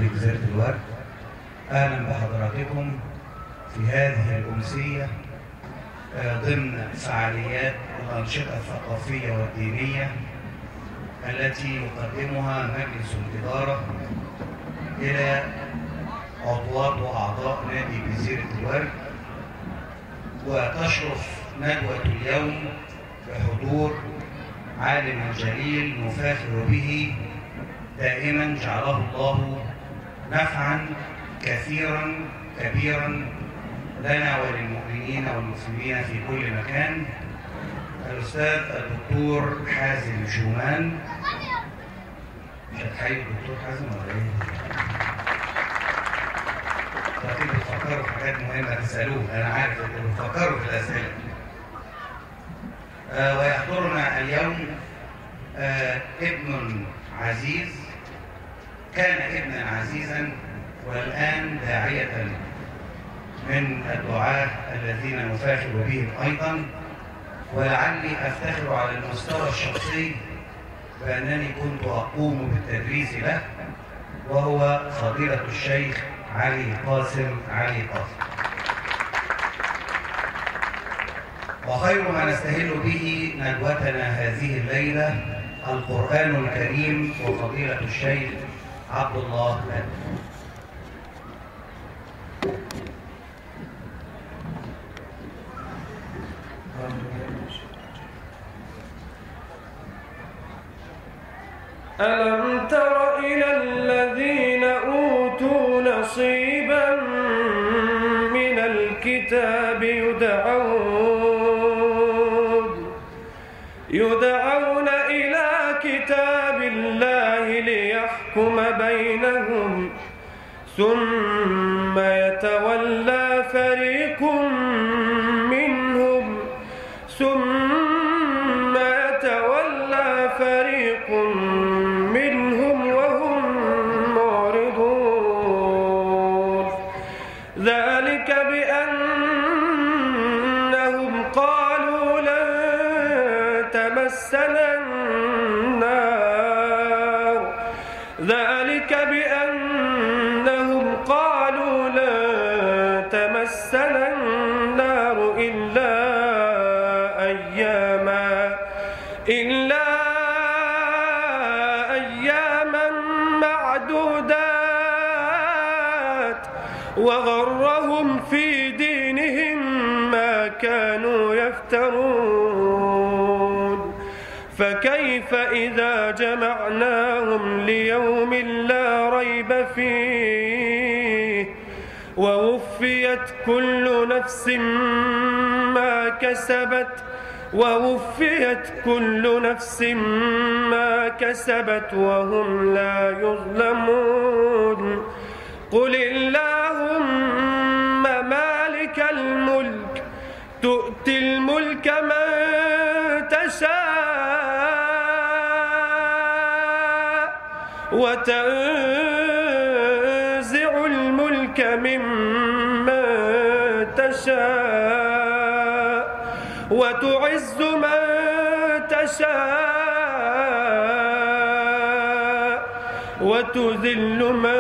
نادي جزيرة الورد أهلا بحضراتكم في هذه الأمسية آه، ضمن فعاليات الأنشطة الثقافية والدينية التي يقدمها مجلس الإدارة إلى عضوات وأعضاء نادي جزيرة الورد وتشرف ندوة اليوم بحضور عالم جليل نفاخر به دائما جعله الله نفعا كثيرا كبيرا لنا وللمؤمنين والمسلمين في كل مكان الأستاذ الدكتور حازم شومان مش هتحيي الدكتور حازم ولا ايه؟ أكيد بتفكروا في حاجات مهمة تسألوه أنا عارف إنكم بتفكروا في الأسئلة آه ويحضرنا اليوم آه ابن عزيز كان ابنا عزيزا والآن داعية من الدعاة الذين نفاخر بهم أيضا ولعلي أفتخر على المستوى الشخصي بأنني كنت أقوم بالتدريس له وهو فضيلة الشيخ علي قاسم علي قاسم وخير ما نستهل به ندوتنا هذه الليلة القرآن الكريم وفضيلة الشيخ عبد الله بدر ألم تر إلى الذين أوتوا نصيبا من الكتاب يدعون يدعون إلى كتاب الله ليحكم بينهم ثم يتولى فريق منهم ثم يتولى فريق منهم وهم معرضون ذلك بأنهم قالوا لن تمسنا النار ذلك بأنهم قالوا لن تمسنا النار إلا أياما إلا أياما معدودات وغرهم في دينهم ما كانوا يفترون فكيف إذا جمعناهم ليوم لا ريب فيه ووفيت كل نفس ما كسبت ووفيت كل نفس ما كسبت وهم لا يظلمون قل اللهم مالك الملك تؤتي الملك من تشاء وتنزع الملك ممن تشاء وتعز من تشاء وتذل من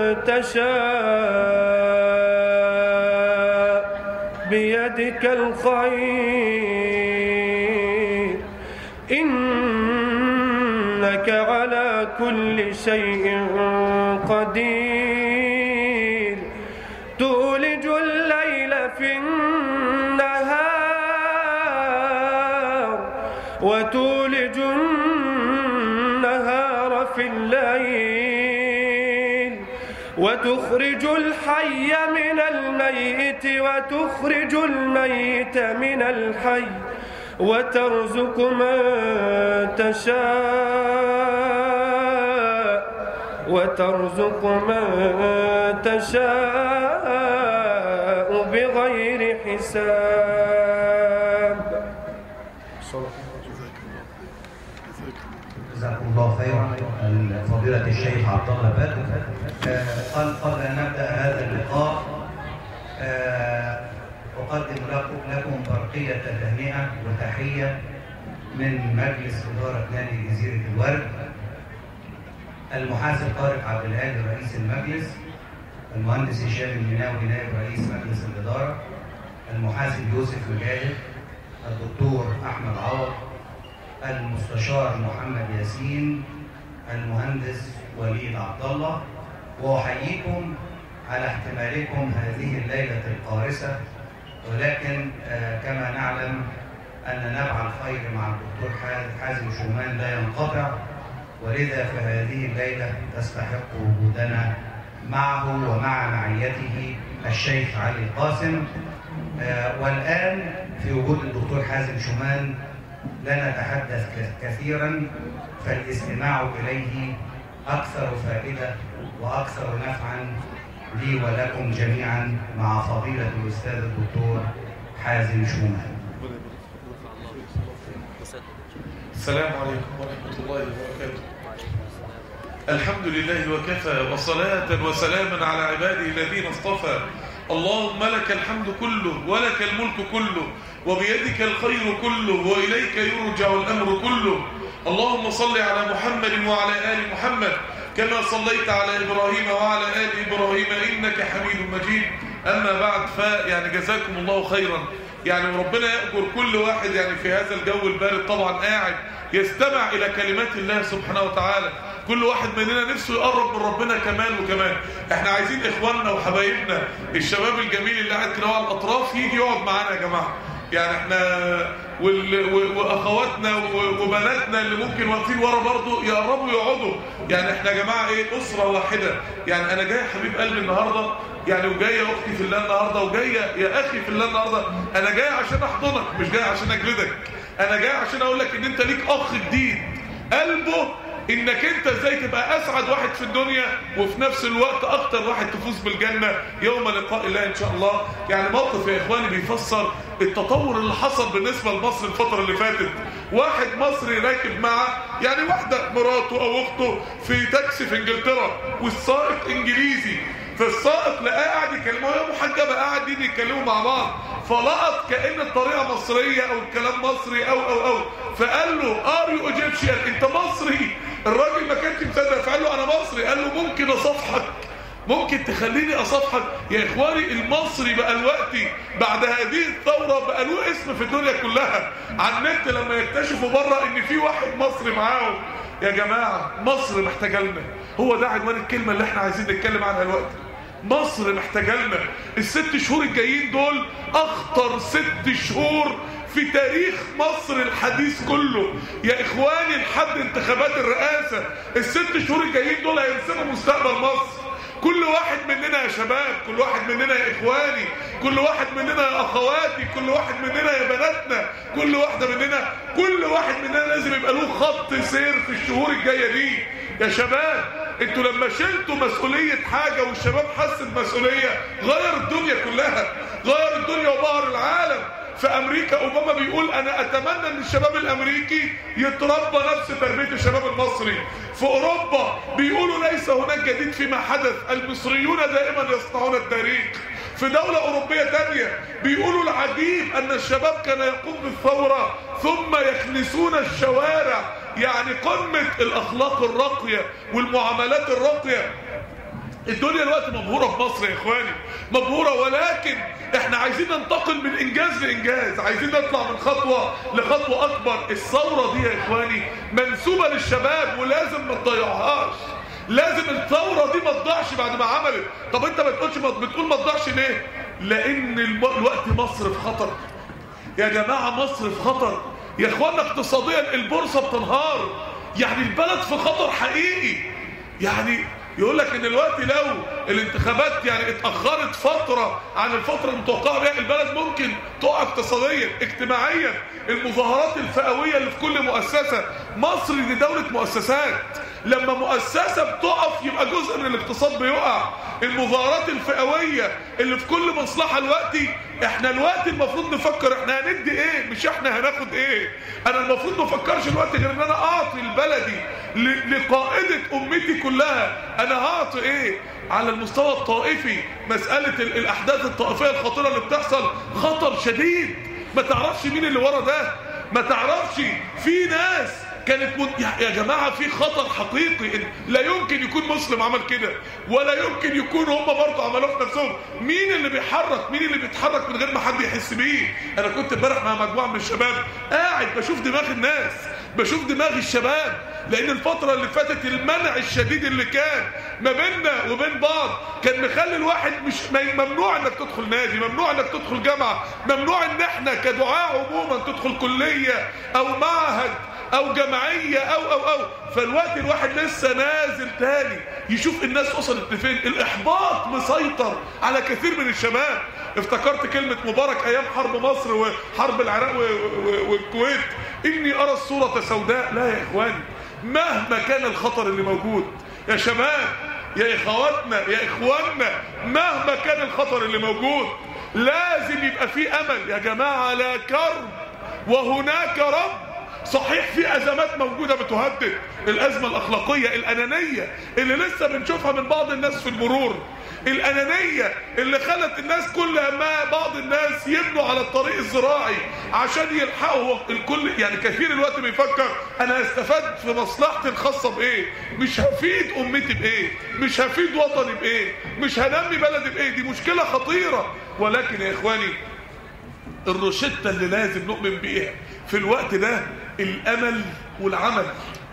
تشاء بيدك الخير إنك على كل شيء قدير تولج الليل في النهار وتولج النهار في الليل وتخرج الحي من الميت وتخرج الميت من الحي وترزق من تشاء وترزق من تشاء بغير حساب جزاكم الله خيرا فضيلة الشيخ عبد الله بدر آه، قال قبل أن نبدأ هذا اللقاء آه، أقدم لكم لكم برقية تهنئة وتحية من مجلس إدارة نادي جزيرة الورد المحاسب طارق عبد الهادي رئيس المجلس المهندس هشام المناوي نائب رئيس مجلس الإدارة المحاسب يوسف مجاهد الدكتور أحمد عوض المستشار محمد ياسين المهندس وليد عبد الله وأحييكم على احتمالكم هذه الليلة القارسة ولكن آه كما نعلم أن نبع الخير مع الدكتور حازم شومان لا ينقطع ولذا في هذه الليلة تستحق وجودنا معه ومع معيته الشيخ علي قاسم آه والآن في وجود الدكتور حازم شومان لا نتحدث كثيرا فالاستماع إليه أكثر فائدة وأكثر نفعا لي ولكم جميعا مع فضيلة الأستاذ الدكتور حازم شومان السلام عليكم ورحمة الله وبركاته الحمد لله وكفى وصلاة وسلاما على عباده الذين اصطفى اللهم لك الحمد كله ولك الملك كله وبيدك الخير كله وإليك يرجع الأمر كله اللهم صل على محمد وعلى آل محمد كما صليت على إبراهيم وعلى آل إبراهيم إنك حميد مجيد أما بعد فيعني جزاكم الله خيرا يعني ربنا يأجر كل واحد يعني في هذا الجو البارد طبعا قاعد يستمع إلى كلمات الله سبحانه وتعالى كل واحد مننا نفسه يقرب من ربنا كمان وكمان احنا عايزين اخواننا وحبايبنا الشباب الجميل اللي قاعد كده على الاطراف يجي يقعد معانا يا جماعه يعني احنا وال... واخواتنا وبناتنا اللي ممكن واقفين ورا برضه يقربوا يقعدوا يعني احنا يا جماعه ايه اسره واحده يعني انا جاي حبيب قلبي النهارده يعني وجايه اختي في الله النهارده وجايه يا اخي في الله النهارده انا جاي عشان احضنك مش جاي عشان اجلدك انا جاي عشان اقول لك ان انت ليك اخ جديد قلبه انك انت ازاي تبقى اسعد واحد في الدنيا وفي نفس الوقت اكتر واحد تفوز بالجنة يوم لقاء الله ان شاء الله يعني موقف يا اخواني بيفسر التطور اللي حصل بالنسبة لمصر الفترة اللي فاتت واحد مصري راكب مع يعني واحدة مراته او اخته في تاكسي في انجلترا والسائق انجليزي فالسائق لقاه قاعد يكلمه يا محجبة قاعدين يتكلموا مع بعض فلقط كأن الطريقة مصرية او الكلام مصري او او او فقال له ار يو ايجيبشن انت مصري الراجل ما كانش مصدق فقال له انا مصري قال له ممكن اصافحك ممكن تخليني اصافحك يا اخواني المصري بقى الوقتي بعد هذه الثورة بقى له اسم في الدنيا كلها على النت لما يكتشفوا بره ان في واحد مصري معاهم يا جماعة مصر محتاجة لنا هو ده عنوان الكلمة اللي احنا عايزين نتكلم عنها الوقت مصر محتاجة لنا الست شهور الجايين دول اخطر ست شهور في تاريخ مصر الحديث كله يا اخواني لحد انتخابات الرئاسة الست شهور الجايين دول هيرسموا مستقبل مصر كل واحد مننا يا شباب كل واحد مننا يا اخواني كل واحد مننا يا اخواتي كل واحد مننا يا بناتنا كل واحدة مننا كل واحد مننا لازم يبقى له خط سير في الشهور الجاية دي يا شباب انتوا لما شلتوا مسؤولية حاجة والشباب حس بمسؤولية غير الدنيا كلها غير الدنيا وبهر العالم في امريكا اوباما بيقول انا اتمنى ان الشباب الامريكي يتربى نفس تربيه الشباب المصري في اوروبا بيقولوا ليس هناك جديد فيما حدث المصريون دائما يصنعون التاريخ في دولة أوروبية تانية بيقولوا العجيب أن الشباب كان يقوم بالثورة ثم يكنسون الشوارع يعني قمة الأخلاق الراقية والمعاملات الراقية الدنيا الوقت مبهورة في مصر يا إخواني مبهورة ولكن احنا عايزين ننتقل من انجاز لانجاز عايزين نطلع من خطوة لخطوة اكبر الثورة دي يا اخواني منسوبة للشباب ولازم ما تضيعوهاش لازم الثورة دي ما تضيعش بعد ما عملت طب انت ما تقولش ما بتقول ما تضيعش ليه لان الوقت مصر في خطر يا جماعة مصر في خطر يا اخوانا اقتصاديا البورصة بتنهار يعني البلد في خطر حقيقي يعني يقول لك ان الوقت لو الانتخابات يعني اتأخرت فترة عن الفترة المتوقعة بها البلد ممكن تقع اقتصاديا اجتماعيا المظاهرات الفئوية اللي في كل مؤسسة مصر دي دولة مؤسسات لما مؤسسة بتقف يبقى جزء من الاقتصاد بيقع المظاهرات الفئوية اللي في كل مصلحة الوقتي احنا الوقت المفروض نفكر احنا هندي ايه مش احنا هناخد ايه انا المفروض ما افكرش الوقت غير ان انا اعطي لبلدي لقائدة امتي كلها انا هعطي ايه على المستوى الطائفي مسألة الاحداث الطائفية الخطيرة اللي بتحصل خطر شديد ما تعرفش مين اللي ورا ده ما تعرفش في ناس كانت من... يا- يا جماعه في خطر حقيقي إن لا يمكن يكون مسلم عمل كده ولا يمكن يكون هم برضه عملوه في نفسهم مين اللي بيحرك مين اللي بيتحرك من غير ما حد يحس بيه انا كنت امبارح مع مجموعه من الشباب قاعد بشوف دماغ الناس بشوف دماغ الشباب لان الفترة اللي فاتت المنع الشديد اللي كان ما بيننا وبين بعض كان مخلي الواحد مش م- ممنوع انك تدخل نادي ممنوع انك تدخل جامعة ممنوع ان احنا كدعاء عموما تدخل كلية او معهد او جمعية او او او فالوقت الواحد لسه نازل تاني يشوف الناس وصلت لفين الاحباط مسيطر على كثير من الشباب افتكرت كلمة مبارك ايام حرب مصر وحرب العراق و- و- والكويت اني ارى الصورة سوداء لا يا اخواني مهما كان الخطر اللي موجود يا شباب يا اخواتنا يا اخواننا مهما كان الخطر اللي موجود لازم يبقى في امل يا جماعة لا كرب وهناك رب صحيح في ازمات موجودة بتهدد الازمة الاخلاقية الانانية اللي لسه بنشوفها من بعض الناس في المرور الانانية اللي خلت الناس كل ما بعض الناس يبنوا على الطريق الزراعي عشان يلحقوا الكل يعني كثير الوقت بيفكر انا هستفاد في مصلحتي الخاصة بايه مش هفيد امتي بايه مش هفيد وطني بايه مش هنمي بلدي بايه دي مشكلة خطيرة ولكن يا اخواني الروشتة اللي لازم نؤمن بيها في الوقت ده الامل والعمل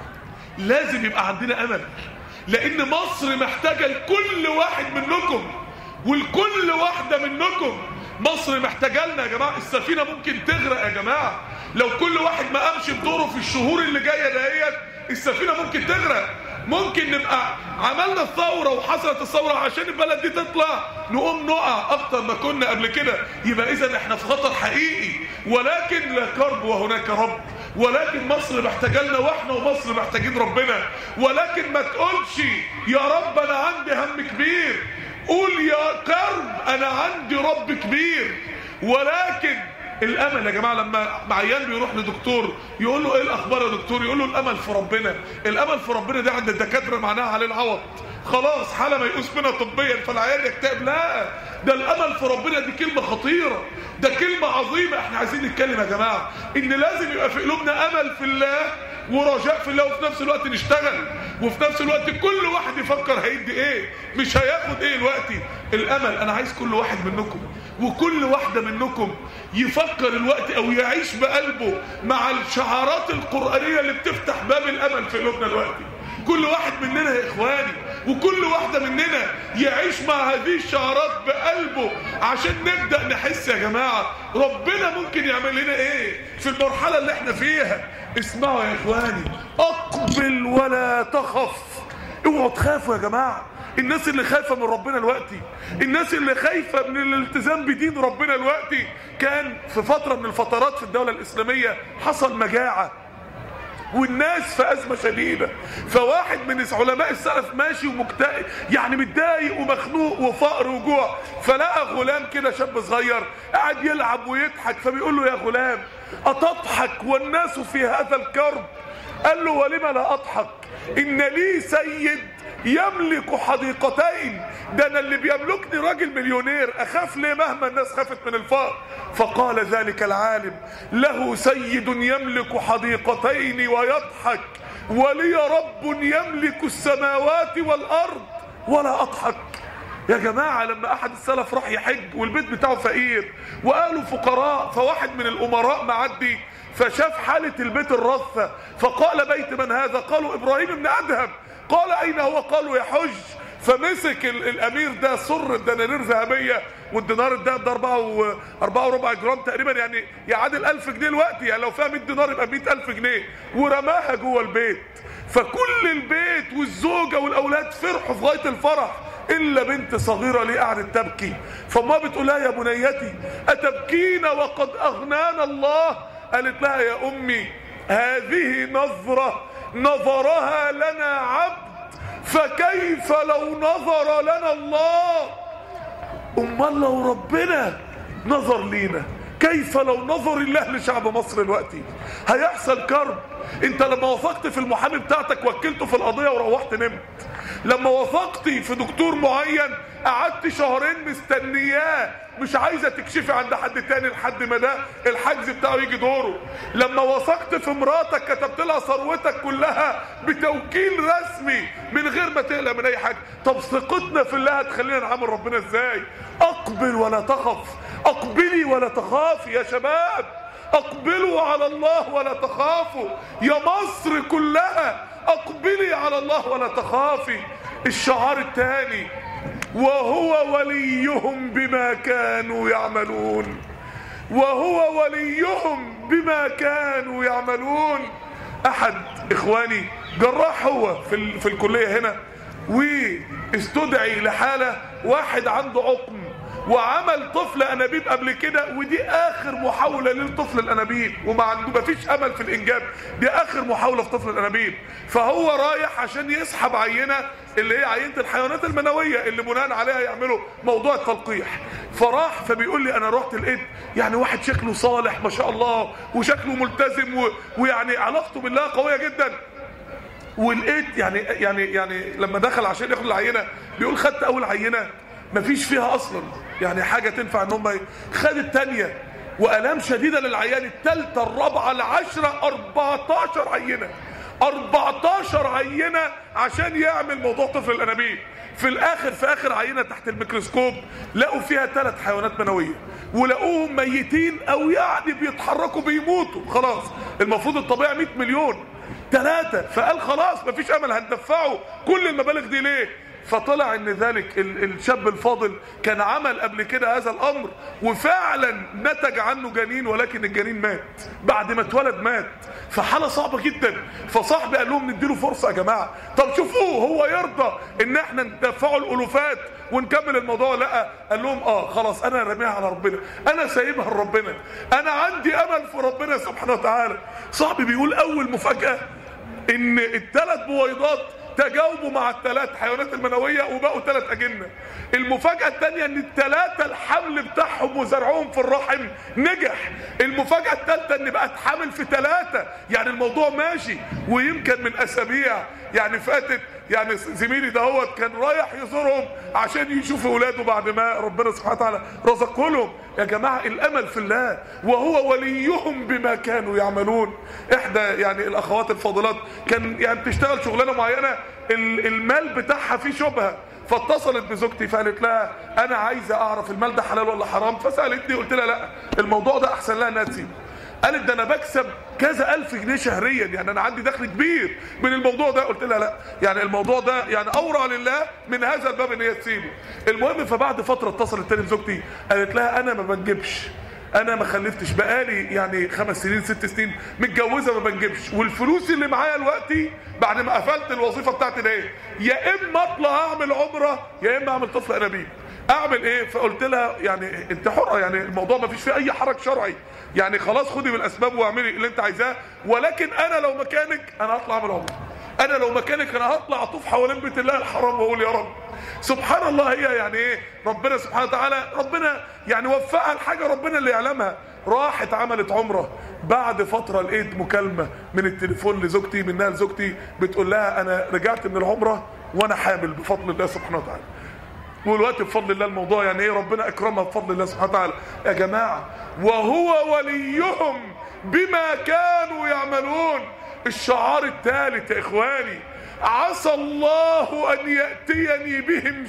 لازم يبقى عندنا امل لان مصر محتاجة لكل واحد منكم ولكل واحدة منكم مصر محتاجة لنا يا جماعة السفينة ممكن تغرق يا جماعة لو كل واحد ما قامش بدوره في الشهور اللي جاية دهيت السفينة ممكن تغرق ممكن نبقى عملنا الثورة وحصلت الثورة عشان البلد دي تطلع نقوم نقع اكتر ما كنا قبل كده يبقى اذا احنا في خطر حقيقي ولكن لا كرب وهناك رب ولكن مصر محتاجه لنا واحنا ومصر محتاجين ربنا ولكن ما تقولش يا رب انا عندي هم كبير قول يا كرب انا عندي رب كبير ولكن الامل يا جماعه لما عيان بيروح لدكتور يقول له ايه الاخبار يا دكتور يقول له الامل في ربنا الامل في ربنا ده عند الدكاتره معناها عليه العوض خلاص حاله ميؤوس منها طبيا فالعيان يكتئب لا ده الامل في ربنا دي كلمه خطيره ده كلمه عظيمه احنا عايزين نتكلم يا جماعه ان لازم يبقى في قلوبنا امل في الله ورجاء في الله وفي نفس الوقت نشتغل وفي نفس الوقت كل واحد يفكر هيدي ايه مش هياخد ايه دلوقتي الامل انا عايز كل واحد منكم وكل واحدة منكم يفكر الوقت او يعيش بقلبه مع الشعارات القرآنية اللي بتفتح باب الامل في قلوبنا دلوقتي كل واحد مننا يا اخواني وكل واحدة مننا يعيش مع هذه الشعارات بقلبه عشان نبدأ نحس يا جماعة ربنا ممكن يعمل لنا ايه في المرحلة اللي احنا فيها اسمعوا يا اخواني اقبل ولا تخف اوعوا تخافوا يا جماعة الناس اللي خايفة من ربنا دلوقتي الناس اللي خايفة من الالتزام بدين ربنا دلوقتي كان في فترة من الفترات في الدولة الإسلامية حصل مجاعة والناس في أزمة شديدة فواحد من علماء السلف ماشي ومكتئب يعني متضايق ومخنوق وفقر وجوع فلقى غلام كده شاب صغير قاعد يلعب ويضحك فبيقول له يا غلام أتضحك والناس في هذا الكرب قال له ولم لا أضحك إن لي سيد يملك حديقتين ده انا اللي بيملكني راجل مليونير اخاف ليه مهما الناس خافت من الفقر فقال ذلك العالم له سيد يملك حديقتين ويضحك ولي رب يملك السماوات والارض ولا اضحك يا جماعة لما أحد السلف راح يحج والبيت بتاعه فقير وقالوا فقراء فواحد من الأمراء معدي فشاف حالة البيت الرثة فقال بيت من هذا قالوا إبراهيم بن أدهم قال أين هو قالوا يحج فمسك ال- الأمير ده صر الدنانير ذهبية والدينار ده ده أربعة و- أربعة وربع جرام تقريبا يعني يعادل ألف جنيه الوقت يعني لو فيها 100 دينار يبقى 100 ألف جنيه ورماها جوه البيت فكل البيت والزوجة والأولاد فرحوا في غاية الفرح إلا بنت صغيرة ليه قعدت تبكي فما بتقول لها يا بنيتي أتبكين وقد أغنانا الله قالت لها يا أمي هذه نظرة نظرها لنا عبد فكيف لو نظر لنا الله امال لو ربنا نظر لينا كيف لو نظر الله لشعب مصر دلوقتي هيحصل كرب انت لما وثقت في المحامي بتاعتك وكلته في القضية وروحت نمت لما وثقتي في دكتور معين قعدت شهرين مستنياه مش عايزه تكشفي عند حد تاني لحد ما ده الحجز بتاعه يجي دوره لما وثقت في مراتك كتبت لها ثروتك كلها بتوكيل رسمي من غير ما تقلق من اي حاجه طب ثقتنا في الله هتخلينا نعامل ربنا ازاي اقبل ولا تخف اقبلي ولا تخافي يا شباب اقبلوا على الله ولا تخافوا يا مصر كلها اقبلي على الله ولا تخافي الشعار الثاني وهو وليهم بما كانوا يعملون وهو وليهم بما كانوا يعملون احد اخواني جراح هو في, ال... في الكليه هنا واستدعي لحاله واحد عنده عقم وعمل طفل انابيب قبل كده ودي اخر محاوله للطفل الانابيب وما عنده مفيش امل في الانجاب دي اخر محاوله في طفل الانابيب فهو رايح عشان يسحب عينه اللي هي عينه الحيوانات المنويه اللي بناء عليها يعملوا موضوع التلقيح فراح فبيقول لي انا رحت لقيت يعني واحد شكله صالح ما شاء الله وشكله ملتزم و... ويعني علاقته بالله قويه جدا ولقيت يعني يعني يعني لما دخل عشان ياخد العينه بيقول خدت اول عينه مفيش فيها اصلا يعني حاجه تنفع ان هم خد الثانيه والام شديده للعيان الثالثه الرابعه العشره 14 عينه 14 عينه عشان يعمل موضوع طفل الانابيب في الاخر في اخر عينه تحت الميكروسكوب لقوا فيها ثلاث حيوانات منويه ولقوهم ميتين او يعني بيتحركوا بيموتوا خلاص المفروض الطبيعي 100 مليون ثلاثة فقال خلاص مفيش امل هندفعه كل المبالغ دي ليه فطلع ان ذلك الشاب الفاضل كان عمل قبل كده هذا الامر وفعلا نتج عنه جنين ولكن الجنين مات بعد ما اتولد مات فحاله صعبه جدا فصاحبي قال لهم نديله فرصه يا جماعه طب شوفوه هو يرضى ان احنا ندفعه الالوفات ونكمل الموضوع لا قال لهم اه خلاص انا راميها على ربنا انا سايبها لربنا انا عندي امل في ربنا سبحانه وتعالى صاحبي بيقول اول مفاجاه ان الثلاث بويضات تجاوبوا مع الثلاث حيوانات المنوية وبقوا ثلاث أجنة المفاجأة الثانية ان الثلاثة الحمل بتاعهم وزرعهم في الرحم نجح المفاجأة الثالثة ان بقت حامل في ثلاثة يعني الموضوع ماشي ويمكن من أسابيع يعني فاتت يعني زميلي دهوت كان رايح يزورهم عشان يشوف اولاده بعد ما ربنا سبحانه وتعالى رزقه لهم يا جماعه الامل في الله وهو وليهم بما كانوا يعملون احدى يعني الاخوات الفاضلات كان يعني بتشتغل شغلانه معينه المال بتاعها فيه شبهه فاتصلت بزوجتي فقالت لها انا عايزه اعرف المال ده حلال ولا حرام فسالتني قلت لها لا الموضوع ده احسن لها انها تسيبه قالت ده انا بكسب كذا الف جنيه شهريا يعني انا عندي دخل كبير من الموضوع ده قلت لها لا يعني الموضوع ده يعني اورع لله من هذا الباب ان هي تسيبه المهم فبعد فتره اتصلت تاني بزوجتي قالت لها انا ما بنجبش انا ما خلفتش بقالي يعني خمس سنين ست سنين متجوزه ما بنجبش والفلوس اللي معايا دلوقتي بعد ما قفلت الوظيفه بتاعتي ده يا اما اطلع اعمل عمره يا اما اعمل طفل انابيب اعمل ايه فقلت لها يعني انت حره يعني الموضوع ما فيش فيه اي حرج شرعي يعني خلاص خدي بالاسباب واعملي اللي انت عايزاه ولكن انا لو مكانك انا هطلع اعمل عمره انا لو مكانك انا هطلع اطوف حوالين بيت الله الحرام واقول يا رب سبحان الله هي يعني ايه ربنا سبحانه وتعالى ربنا يعني وفقها الحاجه ربنا اللي يعلمها راحت عملت عمره بعد فتره لقيت مكالمه من التليفون لزوجتي منها لزوجتي بتقول لها انا رجعت من العمره وانا حامل بفضل الله سبحانه وتعالى والوقت بفضل الله الموضوع يعني ايه ربنا اكرمها بفضل الله سبحانه وتعالى يا جماعه وهو وليهم بما كانوا يعملون الشعار الثالث يا اخواني عسى الله ان ياتيني بهم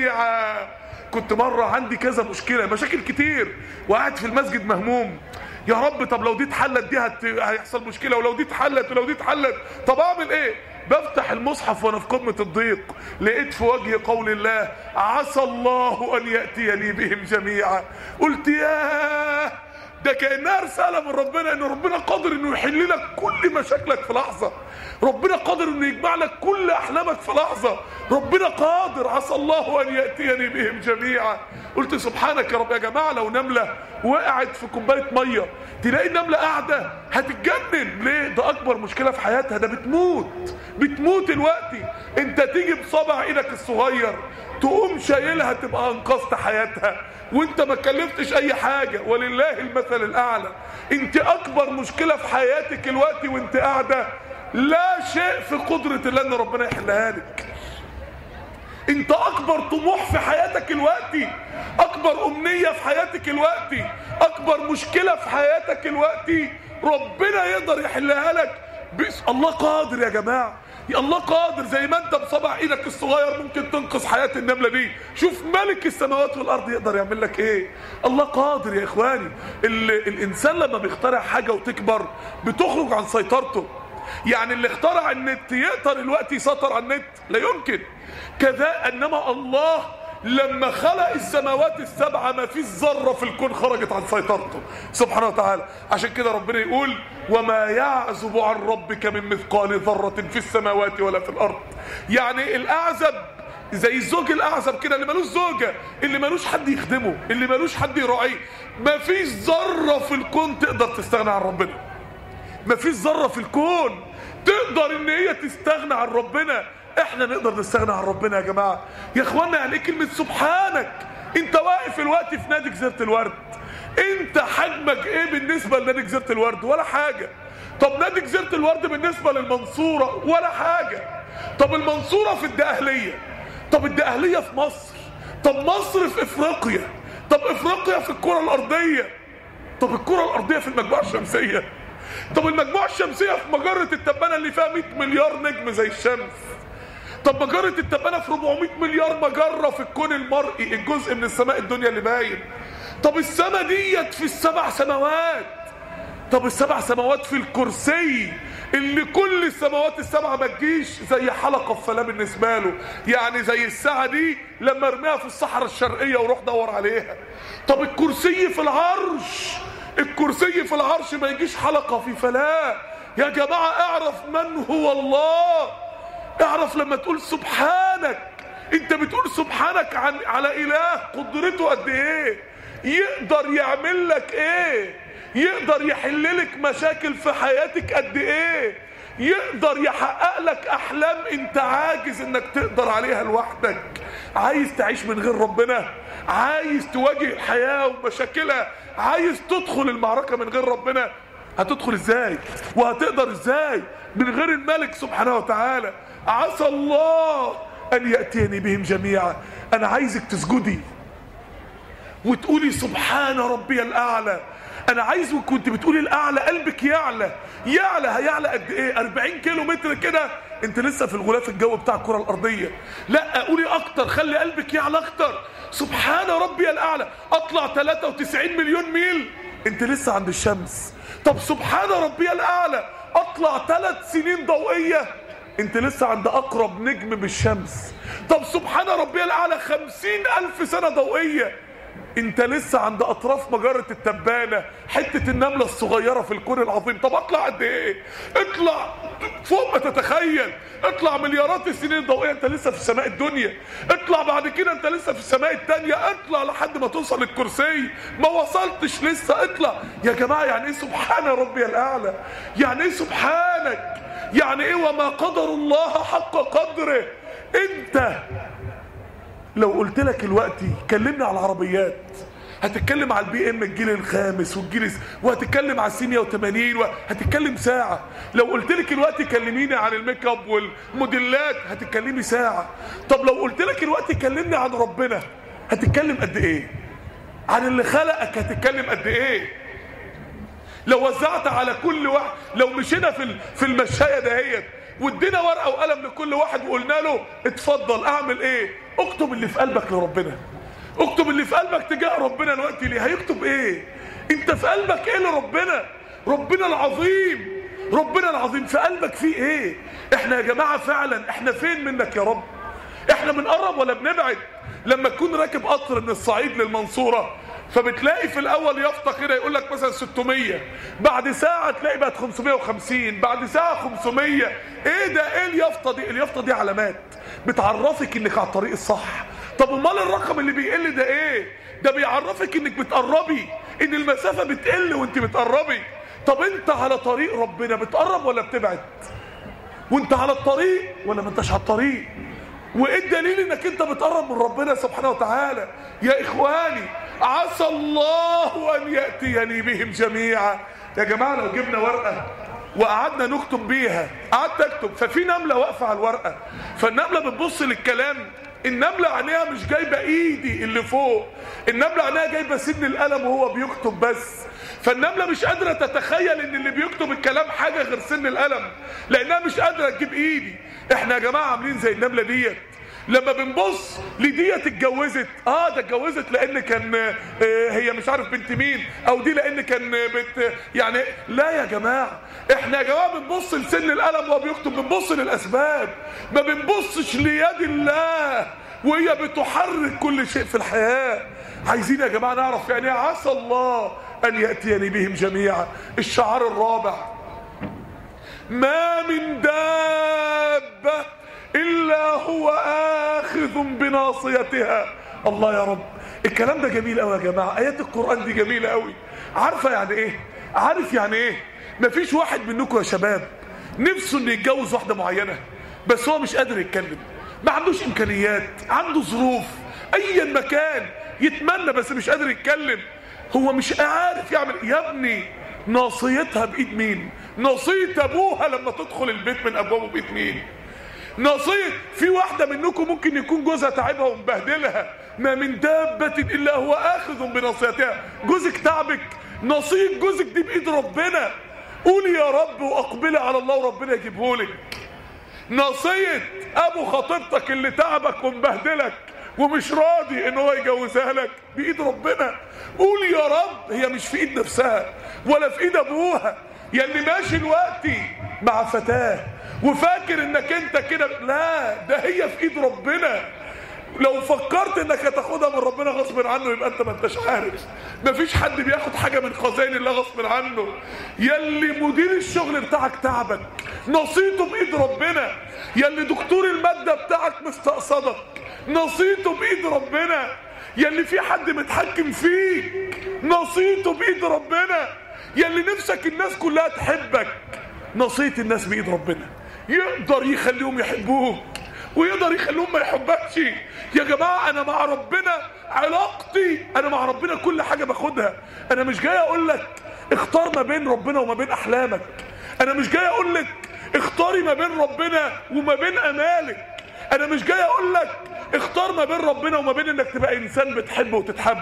جميعا كنت مره عندي كذا مشكله مشاكل كتير وقاعد في المسجد مهموم يا رب طب لو دي اتحلت دي هت... هيحصل مشكله ولو دي اتحلت ولو دي اتحلت طب اعمل ايه بفتح المصحف وانا في قمه الضيق لقيت في وجه قول الله عسى الله ان ياتيني بهم جميعا قلت ياه ده كانها رساله من ربنا ان ربنا قادر انه يحل لك كل مشاكلك في لحظه ربنا قادر انه يجمع لك كل احلامك في لحظه ربنا قادر عسى الله ان ياتيني بهم جميعا قلت سبحانك يا رب يا جماعه لو نمله وقعت في كوبايه ميه تلاقي النمله قاعده هتتجنن ليه ده اكبر مشكله في حياتها ده بتموت بتموت دلوقتي انت تيجي بصبع ايدك الصغير تقوم شايلها تبقى انقذت حياتها وانت ما كلفتش اي حاجة ولله المثل الاعلى انت اكبر مشكلة في حياتك الوقت وانت قاعدة لا شيء في قدرة الله ان ربنا يحلها لك انت اكبر طموح في حياتك الوقتي اكبر امنية في حياتك الوقتي اكبر مشكلة في حياتك الوقتي ربنا يقدر يحلها لك بس الله قادر يا جماعة يا الله قادر زي ما انت بصبع ايدك الصغير ممكن تنقذ حياة النملة دي شوف ملك السماوات والارض يقدر يعمل لك ايه الله قادر يا اخواني ال الانسان لما بيخترع حاجة وتكبر بتخرج عن سيطرته يعني اللي اخترع النت يقدر الوقت يسيطر على النت لا يمكن كذا انما الله لما خلق السماوات السبعة ما فيش ذرة في الكون خرجت عن سيطرته سبحانه وتعالى عشان كده ربنا يقول وما يعزب عن ربك من مثقال ذرة في السماوات ولا في الأرض يعني الأعزب زي الزوج الأعزب كده اللي ملوش زوجة اللي ملوش حد يخدمه اللي ملوش حد يراعيه ما فيش ذرة في الكون تقدر تستغنى عن ربنا ما فيش ذرة في الكون تقدر ان هي تستغنى عن ربنا احنا نقدر نستغنى عن ربنا يا جماعة يا اخوانا يعني ايه كلمة سبحانك انت واقف الوقت في نادي جزيرة الورد انت حجمك ايه بالنسبة لنادي جزيرة الورد ولا حاجة طب نادي جزيرة الورد بالنسبة للمنصورة ولا حاجة طب المنصورة في الدقهلية طب الدقهلية في مصر طب مصر في افريقيا طب افريقيا في الكرة الارضية طب الكرة الارضية في المجموعة الشمسية طب المجموعة الشمسية في مجرة التبانة اللي فيها 100 مليار نجم زي الشمس طب مجرة التبانة في 400 مليار مجرة في الكون المرئي الجزء من السماء الدنيا اللي باين طب السماء ديت في السبع سماوات طب السبع سماوات في الكرسي اللي كل السماوات السبعة ما تجيش زي حلقة في فلاة بالنسبة له يعني زي الساعة دي لما ارميها في الصحراء الشرقية وروح دور عليها طب الكرسي في العرش الكرسي في العرش ما يجيش حلقة في فلاة يا جماعة اعرف من هو الله اعرف لما تقول سبحانك انت بتقول سبحانك عن على اله قدرته قد ايه يقدر يعمل لك ايه يقدر يحل لك مشاكل في حياتك قد ايه يقدر يحقق لك احلام انت عاجز انك تقدر عليها لوحدك عايز تعيش من غير ربنا عايز تواجه الحياة ومشاكلها عايز تدخل المعركة من غير ربنا هتدخل ازاي وهتقدر ازاي من غير الملك سبحانه وتعالى عسى الله ان يأتيني بهم جميعا انا عايزك تسجدي وتقولي سبحان ربي الاعلى انا عايز كنت بتقولي الاعلى قلبك يعلى يعلى هيعلى قد ايه 40 كيلو متر كده انت لسه في الغلاف الجوي بتاع الكره الارضيه لا قولي اكتر خلي قلبك يعلى اكتر سبحان ربي الاعلى اطلع 93 مليون ميل انت لسه عند الشمس طب سبحان ربي الاعلى اطلع ثلاث سنين ضوئيه انت لسه عند اقرب نجم بالشمس طب سبحان ربي الاعلى خمسين الف سنه ضوئيه انت لسه عند اطراف مجرة التبانة حتة النملة الصغيرة في الكون العظيم طب اطلع قد ايه اطلع فوق ما تتخيل اطلع مليارات السنين الضوئية انت لسه في السماء الدنيا اطلع بعد كده انت لسه في السماء التانية اطلع لحد ما توصل الكرسي ما وصلتش لسه اطلع يا جماعة يعني ايه سبحان ربي الاعلى يعني ايه سبحانك يعني ايه وما قدر الله حق قدره انت لو قلت لك دلوقتي كلمني على العربيات هتتكلم على البي ام الجيل الخامس والجيل وهتتكلم على السي 180 وهتتكلم ساعه لو قلت لك دلوقتي كلميني عن الميك اب والموديلات هتتكلمي ساعه طب لو قلت لك دلوقتي كلمني عن ربنا هتتكلم قد ايه عن اللي خلقك هتتكلم قد ايه لو وزعت على كل واحد لو مشينا في في المشايه دهيت وادينا ورقه وقلم لكل واحد وقلنا له اتفضل اعمل ايه اكتب اللي في قلبك لربنا اكتب اللي في قلبك تجاه ربنا الوقت ليه هيكتب ايه انت في قلبك ايه لربنا ربنا العظيم ربنا العظيم في قلبك فيه ايه احنا يا جماعه فعلا احنا فين منك يا رب احنا بنقرب ولا بنبعد لما تكون راكب قطر من الصعيد للمنصوره فبتلاقي في الاول يافطه كده يقول لك مثلا 600 بعد ساعه تلاقي بقت 550 بعد ساعه 500 ايه ده ايه اليافطه دي اليافطه دي علامات بتعرفك انك على الطريق الصح طب امال الرقم اللي بيقل ده ايه ده بيعرفك انك بتقربي ان المسافه بتقل وانت بتقربي طب انت على طريق ربنا بتقرب ولا بتبعد وانت على الطريق ولا ما انتش على الطريق وايه الدليل انك انت بتقرب من ربنا سبحانه وتعالى يا اخواني عسى الله ان ياتيني بهم جميعا يا جماعه لو جبنا ورقه وقعدنا نكتب بيها قعدت اكتب ففي نمله واقفه على الورقه فالنمله بتبص للكلام النملة عينيها مش جايبة ايدي اللي فوق النملة عينيها جايبة سن القلم وهو بيكتب بس فالنملة مش قادرة تتخيل ان اللي بيكتب الكلام حاجة غير سن القلم لانها مش قادرة تجيب ايدي احنا يا جماعة عاملين زي النملة ديت لما بنبص لديت اتجوزت اه ده اتجوزت لان كان آه هي مش عارف بنت مين او دي لان كان بنت يعني لا يا جماعه احنا يا جماعه بنبص لسن القلم وهو بيكتب بنبص للاسباب ما بنبصش ليد الله وهي بتحرك كل شيء في الحياه عايزين يا جماعه نعرف يعني عسى الله ان ياتيني بهم جميعا الشعار الرابع ما من دابه إلا هو آخذ بناصيتها الله يا رب الكلام ده جميل قوي يا جماعة آيات القرآن دي جميلة قوي عارفة يعني إيه عارف يعني إيه مفيش واحد منكم يا شباب نفسه إنه يتجوز واحدة معينة بس هو مش قادر يتكلم ما عندوش إمكانيات عنده ظروف أيا مكان يتمنى بس مش قادر يتكلم هو مش عارف يعمل يا ابني ناصيتها بإيد مين ناصية أبوها لما تدخل البيت من أبوابه بإيد مين نصيب في واحدة منكم ممكن يكون جوزها تعبها ومبهدلها ما من دابة إلا هو آخذ بنصيتها جوزك تعبك نصيب جوزك دي بإيد ربنا قولي يا رب وأقبلي على الله وربنا يجيبهولك نصية أبو خطيبتك اللي تعبك ومبهدلك ومش راضي ان هو يجوزها لك بايد ربنا قول يا رب هي مش في ايد نفسها ولا في ايد ابوها يا اللي ماشي دلوقتي مع فتاه وفاكر انك انت كده لا ده هي في ايد ربنا لو فكرت انك هتاخدها من ربنا غصب عنه يبقى انت ما انتش عارف مفيش حد بياخد حاجه من خزائن الله غصب عنه يلي مدير الشغل بتاعك تعبك نصيته بايد ربنا يلي دكتور الماده بتاعك مستقصدك نصيته بايد ربنا يلي في حد متحكم فيك نصيته بايد ربنا يلي نفسك الناس كلها تحبك نصية الناس بايد ربنا يقدر يخليهم يحبوك ويقدر يخليهم ما يحبكش يا جماعة انا مع ربنا علاقتي انا مع ربنا كل حاجة باخدها انا مش جاي اقول لك اختار ما بين ربنا وما بين احلامك انا مش جاي اقول لك اختاري ما بين ربنا وما بين امالك انا مش جاي اقول لك اختار ما بين ربنا وما بين انك تبقى انسان بتحب وتتحب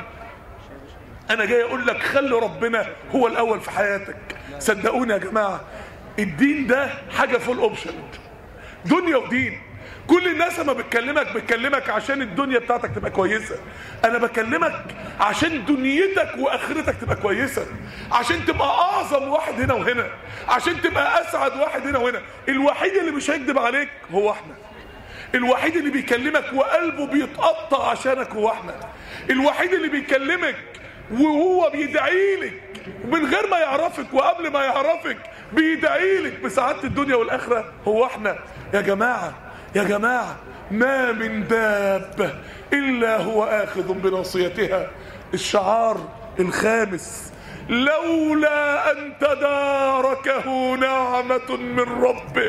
انا جاي اقول لك خلي ربنا هو الاول في حياتك صدقوني يا جماعه الدين ده حاجه فول اوبشن دنيا ودين كل الناس لما بتكلمك بتكلمك عشان الدنيا بتاعتك تبقى كويسه انا بكلمك عشان دنيتك واخرتك تبقى كويسه عشان تبقى اعظم واحد هنا وهنا عشان تبقى اسعد واحد هنا وهنا الوحيد اللي مش هيكذب عليك هو احنا الوحيد اللي بيكلمك وقلبه بيتقطع عشانك هو احنا الوحيد اللي بيكلمك وهو بيدعي لك من غير ما يعرفك وقبل ما يعرفك بيدعي لك بسعادة الدنيا والآخرة هو احنا يا جماعة يا جماعة ما من دابة إلا هو آخذ بناصيتها الشعار الخامس لولا أن تداركه نعمة من ربه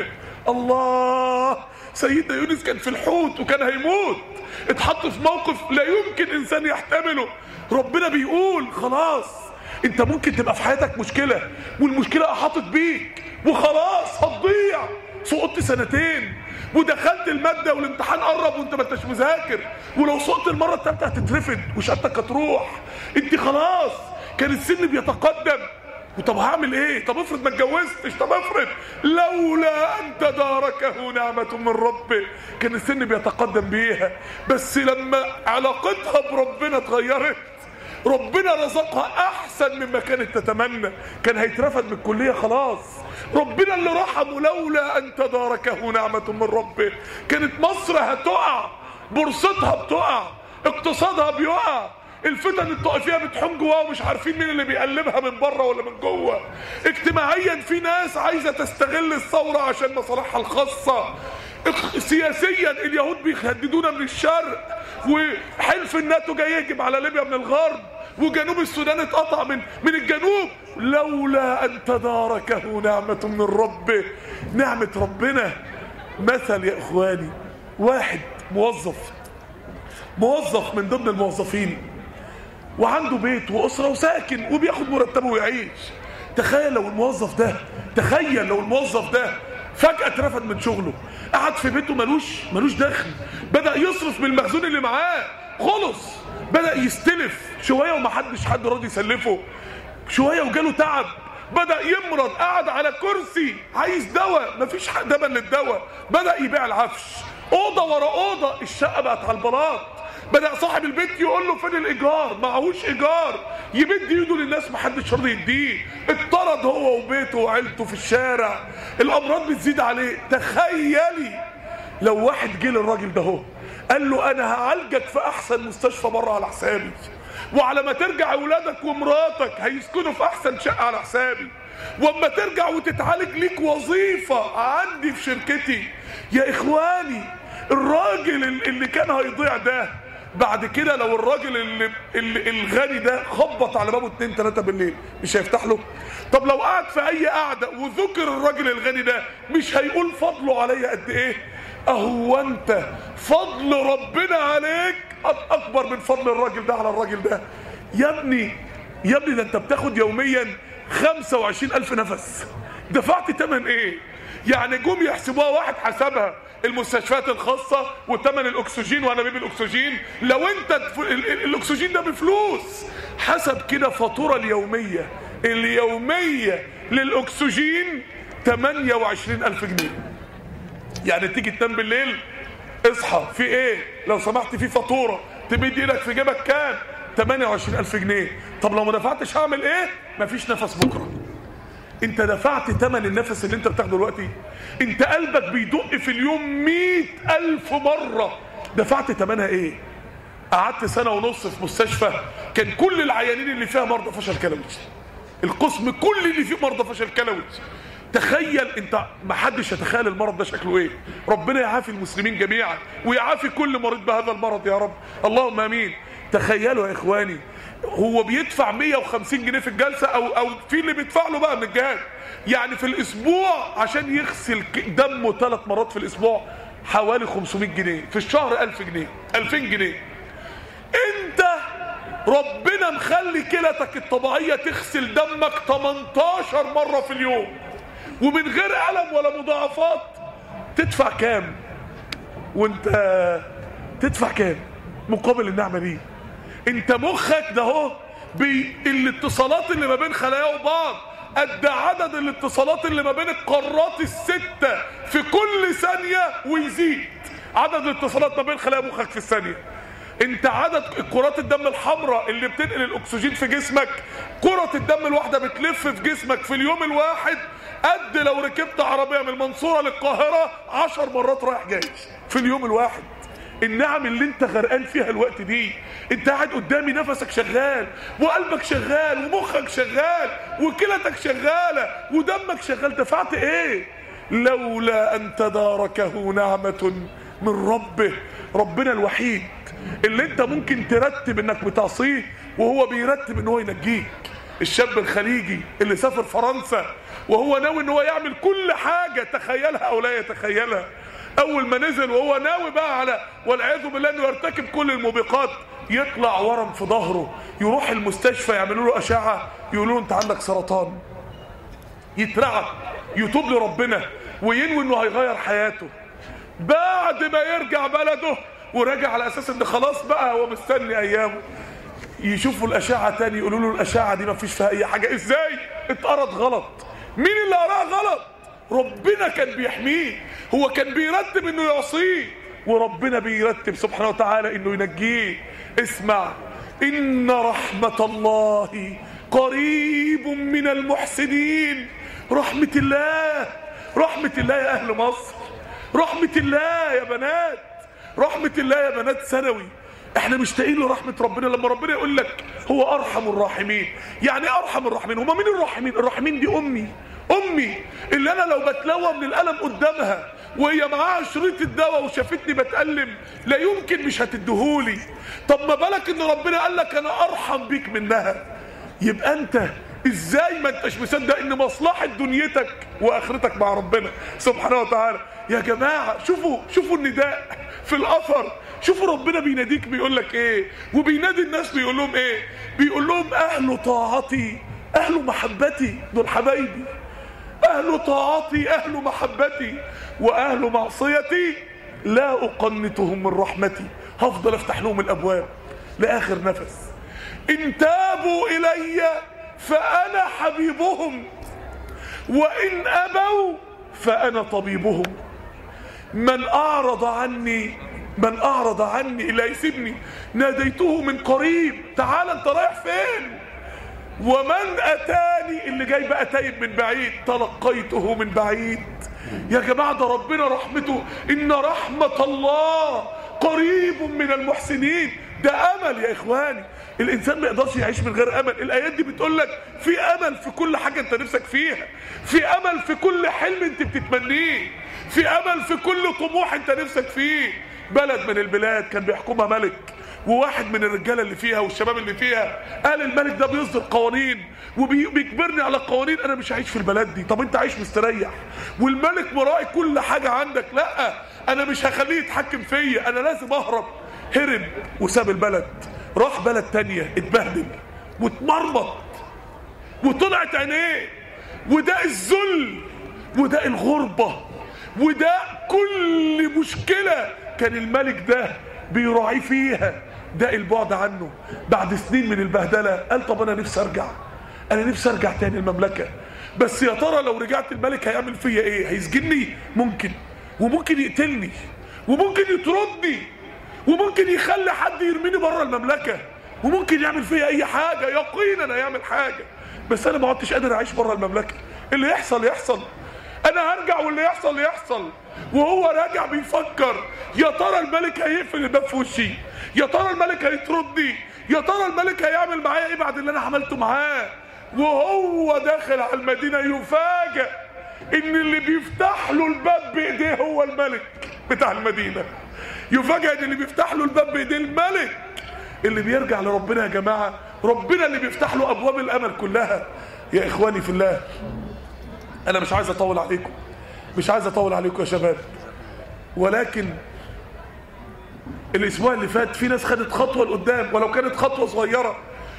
الله سيدنا يونس كان في الحوت وكان هيموت اتحط في موقف لا يمكن انسان يحتمله ربنا بيقول خلاص انت ممكن تبقى في حياتك مشكلة والمشكلة احاطت بيك وخلاص هتضيع سقطت سنتين ودخلت المادة والامتحان قرب وانت ما انتش مذاكر ولو سقطت المرة التالتة هتترفد وشهادتك هتروح انت خلاص كان السن بيتقدم وطب هعمل ايه طب افرض ما اتجوزتش طب افرض لولا ان تداركه نعمة من ربه كان السن بيتقدم بيها بس لما علاقتها بربنا اتغيرت ربنا رزقها احسن مما كانت تتمنى كان هيترفد من الكليه خلاص ربنا اللي رحمه لولا ان تداركه نعمه من ربه كانت مصر هتقع بورصتها بتقع اقتصادها بيقع الفتن الطائفيه بتحوم جواها ومش عارفين مين اللي بيقلبها من بره ولا من جوه اجتماعيا في ناس عايزه تستغل الثوره عشان مصالحها الخاصه سياسيا اليهود بيهددونا من الشرق وحلف الناتو جاي يهجم على ليبيا من الغرب وجنوب السودان اتقطع من من الجنوب لولا ان تداركه نعمه من ربه نعمه ربنا مثل يا اخواني واحد موظف موظف من ضمن الموظفين وعنده بيت واسره وساكن وبياخد مرتبه ويعيش تخيل لو الموظف ده تخيل لو الموظف ده فجأة اترفد من شغله قعد في بيته ملوش ملوش دخل بدا يصرف من المخزون اللي معاه خلص بدا يستلف شويه ومحدش حد راضي يسلفه شويه وجاله تعب بدا يمرض قعد على كرسي عايز دواء مفيش حد دبل للدواء بدا يبيع العفش اوضه ورا اوضه الشقه بقت على البلاط بدا صاحب البيت يقول له فين الايجار معهوش ايجار يمد ايده للناس محدش راضي يديه اتطرد هو وبيته وعيلته في الشارع الامراض بتزيد عليه تخيلي لو واحد جه للراجل ده هو قال له انا هعالجك في احسن مستشفى بره على حسابي وعلى ما ترجع اولادك ومراتك هيسكنوا في احسن شقه على حسابي واما ترجع وتتعالج ليك وظيفه عندي في شركتي يا اخواني الراجل اللي كان هيضيع ده بعد كده لو الراجل اللي, اللي الغني ده خبط على بابه 2 3 بالليل مش هيفتح له طب لو قعد في اي قعده وذكر الراجل الغني ده مش هيقول فضله عليا قد ايه اهو انت فضل ربنا عليك اكبر من فضل الراجل ده على الراجل ده يا ابني يا ابني ده انت بتاخد يوميا 25 الف نفس دفعت تمن ايه يعني جم يحسبوها واحد حسبها المستشفيات الخاصة وثمن الاكسجين وانابيب الاكسجين لو انت الاكسجين ده بفلوس حسب كده فاتورة اليومية اليومية للاكسجين 28 الف جنيه يعني تيجي تنام بالليل اصحى في ايه لو سمحت في فاتوره تمد ايدك في جيبك كام 28000 جنيه طب لو ما دفعتش هعمل ايه مفيش نفس بكره انت دفعت ثمن النفس اللي انت بتاخده دلوقتي انت قلبك بيدق في اليوم مئة الف مرة دفعت ثمنها ايه قعدت سنة ونص في مستشفى كان كل العيانين اللي فيها مرضى فشل كلوي القسم كل اللي فيه مرضى فشل كلوي تخيل انت ما حدش يتخيل المرض ده شكله ايه ربنا يعافي المسلمين جميعا ويعافي كل مريض بهذا المرض يا رب اللهم امين تخيلوا يا اخواني هو بيدفع 150 جنيه في الجلسه او او في اللي بيدفع له بقى من الجهاز يعني في الاسبوع عشان يغسل دمه ثلاث مرات في الاسبوع حوالي 500 جنيه في الشهر 1000 جنيه 2000 جنيه انت ربنا مخلي كلتك الطبيعيه تغسل دمك 18 مره في اليوم ومن غير ألم ولا مضاعفات تدفع كام وانت تدفع كام مقابل النعمة دي انت مخك ده هو بالاتصالات اللي ما بين خلايا وبعض قد عدد الاتصالات اللي ما بين القارات الستة في كل ثانية ويزيد عدد الاتصالات ما بين خلايا مخك في الثانية انت عدد كرات الدم الحمراء اللي بتنقل الاكسجين في جسمك كرة الدم الواحدة بتلف في جسمك في اليوم الواحد قد لو ركبت عربية من المنصورة للقاهرة عشر مرات رايح جاي في اليوم الواحد النعم اللي انت غرقان فيها الوقت دي انت قاعد قدامي نفسك شغال وقلبك شغال ومخك شغال وكلتك شغالة ودمك شغال دفعت ايه لولا ان تداركه نعمة من ربه ربنا الوحيد اللي انت ممكن ترتب انك بتعصيه وهو بيرتب ان هو ينجيك الشاب الخليجي اللي سافر فرنسا وهو ناوي ان هو يعمل كل حاجة تخيلها او لا يتخيلها اول ما نزل وهو ناوي بقى على والعياذ بالله انه يرتكب كل الموبقات يطلع ورم في ظهره يروح المستشفى يعملوا له اشعه يقولوا له انت عندك سرطان يترعب يتوب لربنا وينوي انه هيغير حياته بعد ما يرجع بلده وراجع على اساس ان خلاص بقى هو مستني ايامه يشوفوا الاشعه تاني يقولوا له الاشعه دي ما فيش فيها اي حاجه ازاي اتقرض غلط مين اللي قراها غلط ربنا كان بيحميه هو كان بيرتب انه يعصيه وربنا بيرتب سبحانه وتعالى انه ينجيه اسمع ان رحمة الله قريب من المحسنين رحمة الله رحمة الله يا اهل مصر رحمة الله يا بنات رحمة الله يا بنات ثانوي احنا مشتاقين لرحمة ربنا لما ربنا يقول لك هو ارحم الراحمين يعني ايه ارحم الراحمين هما مين الراحمين الراحمين دي امي امي اللي انا لو بتلوى من الالم قدامها وهي معاها شريط الدواء وشافتني بتألم لا يمكن مش هتديهولي طب ما بالك ان ربنا قال لك انا ارحم بيك منها يبقى انت ازاي ما انتش مصدق ان مصلحة دنيتك واخرتك مع ربنا سبحانه وتعالى يا جماعة شوفوا شوفوا النداء في الاثر شوفوا ربنا بيناديك بيقول لك ايه وبينادي الناس بيقول لهم ايه بيقول لهم اهل طاعتي اهل محبتي دول حبايبي اهل طاعتي اهل محبتي واهل معصيتي لا اقنطهم من رحمتي هفضل افتح لهم الابواب لاخر نفس ان تابوا الي فانا حبيبهم وان ابوا فانا طبيبهم من اعرض عني من اعرض عني لا يسيبني ناديته من قريب تعال انت رايح فين ومن اتاني اللي جاي بقى تايب من بعيد تلقيته من بعيد يا جماعه ده ربنا رحمته ان رحمه الله قريب من المحسنين ده امل يا اخواني الانسان ما يقدرش يعيش من غير امل الايات دي بتقول لك في امل في كل حاجه انت نفسك فيها في امل في كل حلم انت بتتمنيه في امل في كل طموح انت نفسك فيه بلد من البلاد كان بيحكمها ملك وواحد من الرجاله اللي فيها والشباب اللي فيها قال الملك ده بيصدر قوانين وبيجبرني على القوانين انا مش هعيش في البلد دي طب انت عايش مستريح والملك مراعي كل حاجه عندك لا انا مش هخليه يتحكم فيا انا لازم اهرب هرب وساب البلد راح بلد تانية اتبهدل واتمرمط وطلعت عينيه وده الذل وده الغربة وده كل مشكلة كان الملك ده بيراعي فيها ده البعد عنه بعد سنين من البهدلة قال طب انا نفسي ارجع انا نفسي ارجع تاني المملكة بس يا ترى لو رجعت الملك هيعمل فيا ايه هيسجني ممكن وممكن يقتلني وممكن يطردني وممكن يخلي حد يرميني بره المملكه وممكن يعمل فيا اي حاجه يقينا هيعمل حاجه بس انا ما عدتش قادر اعيش بره المملكه اللي يحصل يحصل انا هرجع واللي يحصل يحصل وهو راجع بيفكر يا ترى الملك هيقفل الباب في وشي يا ترى الملك هيطردني يا ترى الملك هيعمل معايا ايه بعد اللي انا عملته معاه وهو داخل على المدينه يفاجئ ان اللي بيفتح له الباب بايديه هو الملك بتاع المدينه يفاجئ ان اللي بيفتح له الباب بايديه الملك اللي بيرجع لربنا يا جماعه ربنا اللي بيفتح له ابواب الامل كلها يا اخواني في الله انا مش عايز اطول عليكم مش عايز اطول عليكم يا شباب ولكن الاسبوع اللي فات في ناس خدت خطوه لقدام ولو كانت خطوه صغيره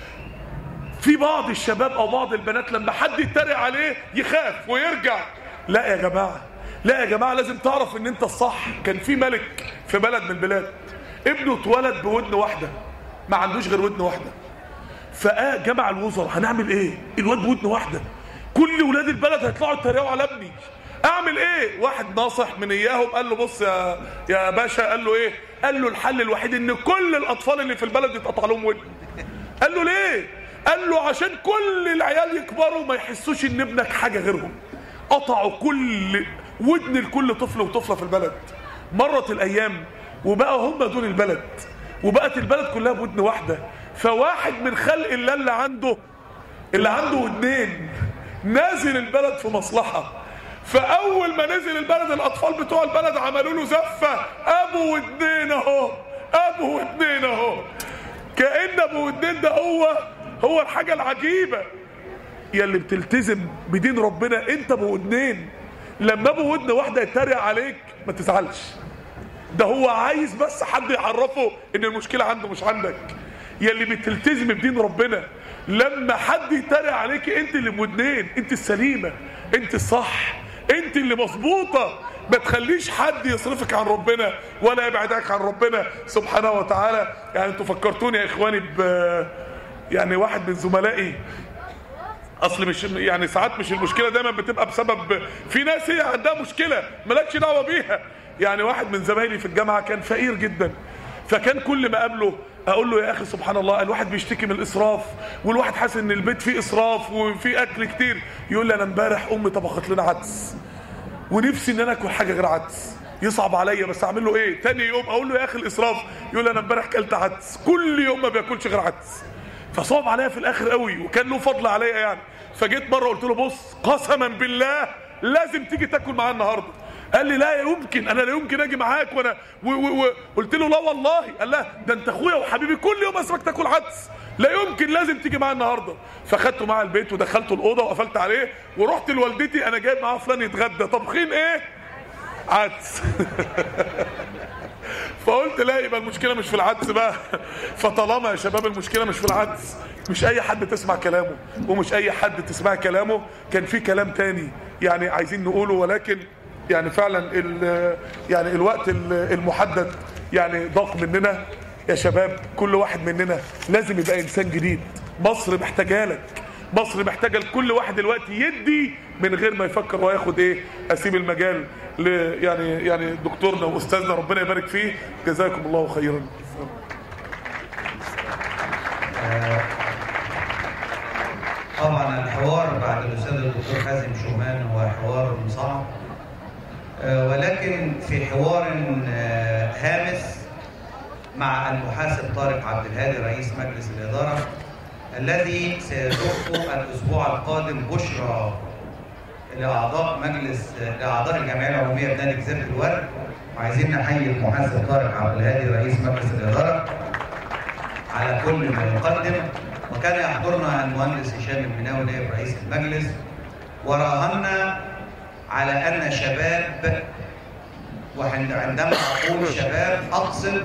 في بعض الشباب او بعض البنات لما حد يتريق عليه يخاف ويرجع لا يا جماعه لا يا جماعه لازم تعرف ان انت الصح كان في ملك في بلد من البلاد ابنه اتولد بودن واحده ما عندوش غير ودن واحده فقال جمع الوزراء هنعمل ايه الواد بودن واحده كل ولاد البلد هيطلعوا يتريقوا على ابني اعمل ايه واحد ناصح من اياهم قال له بص يا يا باشا قال له ايه قال له الحل الوحيد ان كل الاطفال اللي في البلد يتقطع لهم ودن قال له ليه قال له عشان كل العيال يكبروا ما يحسوش ان ابنك حاجه غيرهم قطعوا كل ودن لكل طفل وطفله في البلد مرت الايام وبقى هم دول البلد وبقت البلد كلها بودن واحده فواحد من خلق الله اللي عنده اللي عنده ودنين نازل البلد في مصلحه فاول ما نزل البلد الاطفال بتوع البلد عملوا له زفه ابو ودنين اهو ابو ودنين اهو كان ابو ودنين ده هو هو الحاجه العجيبه يا اللي بتلتزم بدين ربنا انت ابو ودنين لما ابو ودن واحده يتريق عليك ما تزعلش ده هو عايز بس حد يعرفه ان المشكله عنده مش عندك يا اللي بتلتزم بدين ربنا لما حد يتريق عليك انت اللي بودنين انت السليمه انت الصح انت اللي مظبوطه ما تخليش حد يصرفك عن ربنا ولا يبعدك عن ربنا سبحانه وتعالى يعني انتوا فكرتوني يا اخواني ب يعني واحد من زملائي اصل مش يعني ساعات مش المشكله دايما بتبقى بسبب في ناس هي عندها مشكله مالكش دعوه بيها يعني واحد من زمايلي في الجامعه كان فقير جدا فكان كل ما اقابله اقول له يا اخي سبحان الله الواحد بيشتكي من الاسراف والواحد حاسس ان البيت فيه اسراف وفيه اكل كتير يقول لي انا امبارح امي طبخت لنا عدس ونفسي ان انا اكل حاجه غير عدس يصعب عليا بس اعمل له ايه تاني يوم اقول له يا اخي الاسراف يقول لي انا امبارح كلت عدس كل يوم ما بياكلش غير عدس فصعب عليا في الاخر قوي وكان له فضل عليا يعني فجيت مره قلت له بص قسما بالله لازم تيجي تاكل معايا النهارده قال لي لا يمكن انا لا يمكن اجي معاك وانا وقلت له لا والله قال لا ده انت اخويا وحبيبي كل يوم اسمك تاكل عدس لا يمكن لازم تيجي معايا النهارده فخدته معايا البيت ودخلته الاوضه وقفلت عليه ورحت لوالدتي انا جايب معاه فلان يتغدى طبخين ايه عدس فقلت لا يبقى المشكله مش في العدس بقى فطالما يا شباب المشكله مش في العدس مش اي حد تسمع كلامه ومش اي حد تسمع كلامه كان في كلام تاني يعني عايزين نقوله ولكن يعني فعلا ال يعني الوقت ال- المحدد يعني ضاق مننا يا شباب كل واحد مننا لازم يبقى انسان جديد مصر محتاجه لك مصر محتاجه لكل واحد دلوقتي يدي من غير ما يفكر وياخد ايه اسيب المجال ل يعني يعني دكتورنا واستاذنا ربنا يبارك فيه جزاكم الله خيرا طبعا الحوار بعد الاستاذ الدكتور حازم شومان هو حوار صعب آه، ولكن في حوار آه، هامس مع المحاسب طارق عبد الهادي رئيس مجلس الاداره الذي سيزق الاسبوع القادم بشرى لاعضاء مجلس لاعضاء الجمعيه العموميه بنادي جزيره الورد وعايزين نحيي المحاسب طارق عبد الهادي رئيس مجلس الاداره على كل ما يقدم وكان يحضرنا المهندس هشام المناوي نائب رئيس المجلس وراهنا على ان شباب وعندما اقول شباب اقصد